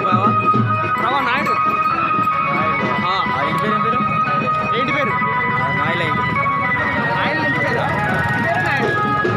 బావా ప్రభా నాయుడు ఆ, ఆ ఇంటి పేరు ఏం పేరు ఏంటి పేరు ఆ, నాయల ఇంటి పేరు నాయుడు ఇంటి పేరా ఇంటి పేరే నాయుడు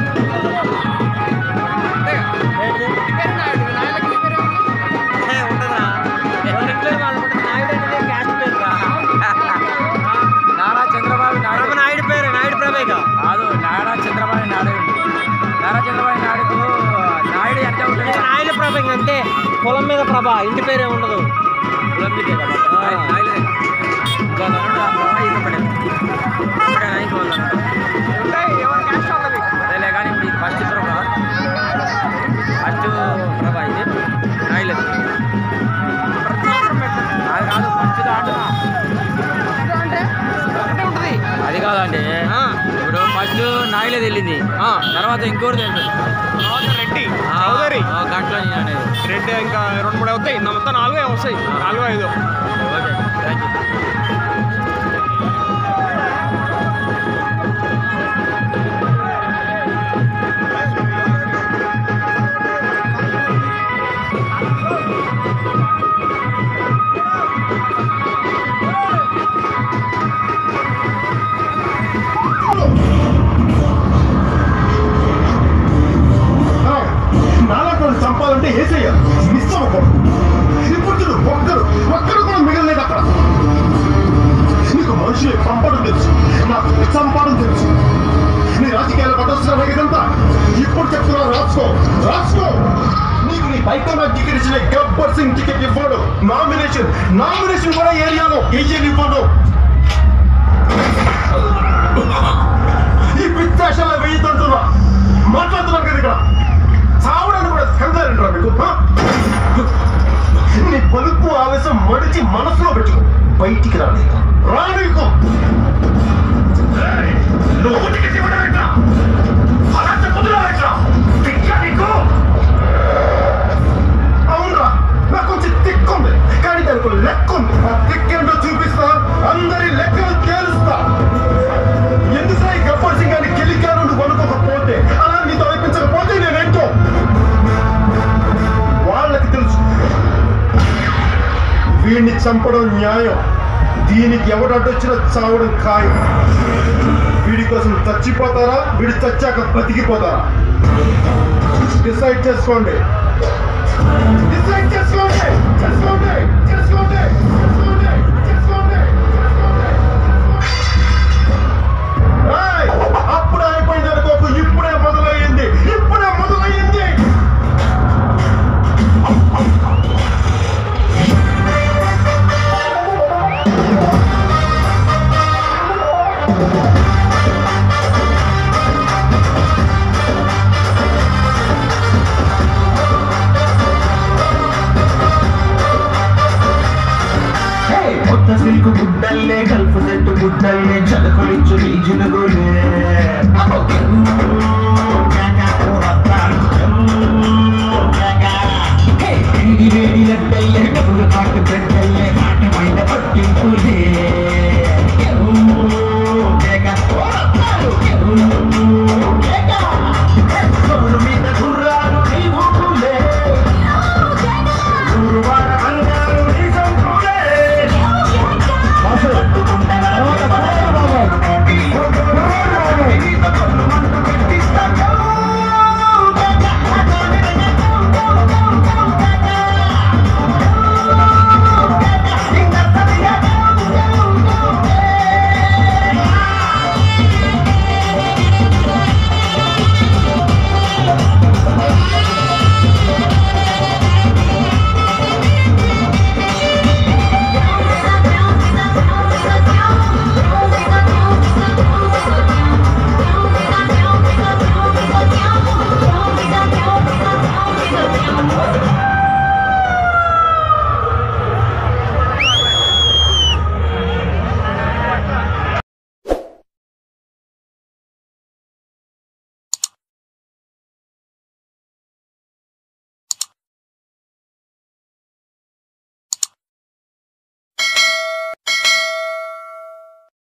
అంతేగా? ఏంటి? ఇంటి పేరే నాయుడు నాయుడుకి ఇంటి పేరే ఉంది. ఏ, ఉంటుందా ఎవరి ఇంట్లో వాళ్ళు ఉంటుంది నాయుడు అనేది క్యాస్ట్ పేరు రా. నారా చంద్రబాబు ప్రభ నాయుడు నాయుడు పేరు నాయుడు ప్రభేక కాదు నారా చంద్రబాబు నాయుడు నారా చంద్రబాబు నాయుడుకు నాయుడు ఎంత ఉంటుంది నాయుడు ప్రభ ఇంక అంతే పొలం మీద ప్రభ ఇంటి పేరే ఉండదు కులం మీదే కదా. ఆ. నాయుడే. ఇంకా నన్ను ఆ ప్రభ ఈత పడేది. ఇప్పుడే నాయకు వాళ్ళన్నాడు. ఉంటాయి ఎవరి క్యాస్ట్ వాళ్ళది అదేలే కానీ ఇప్పుడు ఇది ఫస్ట్ ప్రభ ఫస్ట్ ప్రభ ఇది నాయలేదు ప్రతి సంవత్సరం పెట్టండి అది కాదు ఫస్ట్ దాంట్లో ఇది అంటే ఒకటే ఉంటుంది అది కాదండి ఆ. ఇప్పుడు ఫస్ట్ నాయలేదు వెళ్ళింది ఆ. తర్వాత ఇంకోటి తెలుసు తర్వాత రెడ్డి చౌదరి గంటలో నేను అనేది రెడ్డి ఇంకా రెండు మూడు అవుతాయి నా మొత్తం నాలుగే వస్తాయి నాలుగు ఐదు ఓకే థ్యాంక్ యూ నాలుగు చంపాలంటే ఏసయ్య మిస్ అవ్వకూడదు ఇప్పుడు చూడు ఒక్కరు ఒక్కరు కూడా మిగలలేదు అక్కడ నీకు మనుషులు పంపడం తెలుసు నాకు చంపడం తెలుసు నీ రాజకీయాలు పట్టొస్తున్నా ఇదంతా ఇప్పుడు చెప్తున్నా రాసుకో రాసుకో నీకు నీ పైకన్నా టికెట్ ఇచ్చిన గబ్బర్ సింగ్ టికెట్ ఇవ్వడు నామినేషన్ నామినేషన్ కూడా ఏరియాలో ఏజెంట్ ఇవ్వడు ఈ పిచ్చాషాల వెయ్యితుంటున్నా మాట్లాడుతున్నాను కదా ఇక్కడ చావడానికి కూడా కంగారంటారా మీకు హ? నీ పలుపు ఆవేశం మడిచి మనసులో పెట్టుకో బయటికి రానీకు రానీకు ఏయ్, నువ్వు టికెట్ ఇవ్వడం ఏంట్రా? అలా చెప్పుదురా ఏంట్రా? తిక్కా నీకు? అవునరా నాకు కొంచెం తిక్కుంది కానీ దానికి ఒక లెక్క ఉంది ఆ తిక్కేంటో చూపిస్తా అందరి లెక్కలు తేలుస్తా ఎందుసారి గబ్బర్ సింగ్ అని గెలికాను నువ్వు అనుకోకపోతే అలా నీతో అనిపించకపోతే నేనేంటో వాళ్ళకి తెలుసు వీడిని చంపడం న్యాయం దీనికి ఎవడడ్డొచ్చినా చావడం ఖాయం వీడి కోసం చచ్చిపోతారా వీడి చచ్చాక బతికిపోతారా డిసైడ్ చేసుకోండి డిసైడ్ చేసుకోండి చేసుకోండి చేసుకోండి చేసుకోండి చేసుకోండి ఏయ్! అప్పుడే అయిపోయింది అనుకోకు ఇప్పుడే మొదలయ్యింది ఇప్పుడే మొదలయ్యింది కొత్త సిల్కు గుడ్డల్లే కలుపు చెట్టు గుడ్డల్లే చలకలిచ్చు రీజులుగులే వేడి వేడి లడ్డల్లే డబ్బులు కాటు పెట్టల్లే నాటమైన పట్టింపులే కౌరు మీద గుర్రాలు నీ ఊపులే గురువార అంగాలు నీ సంపులే Thank you.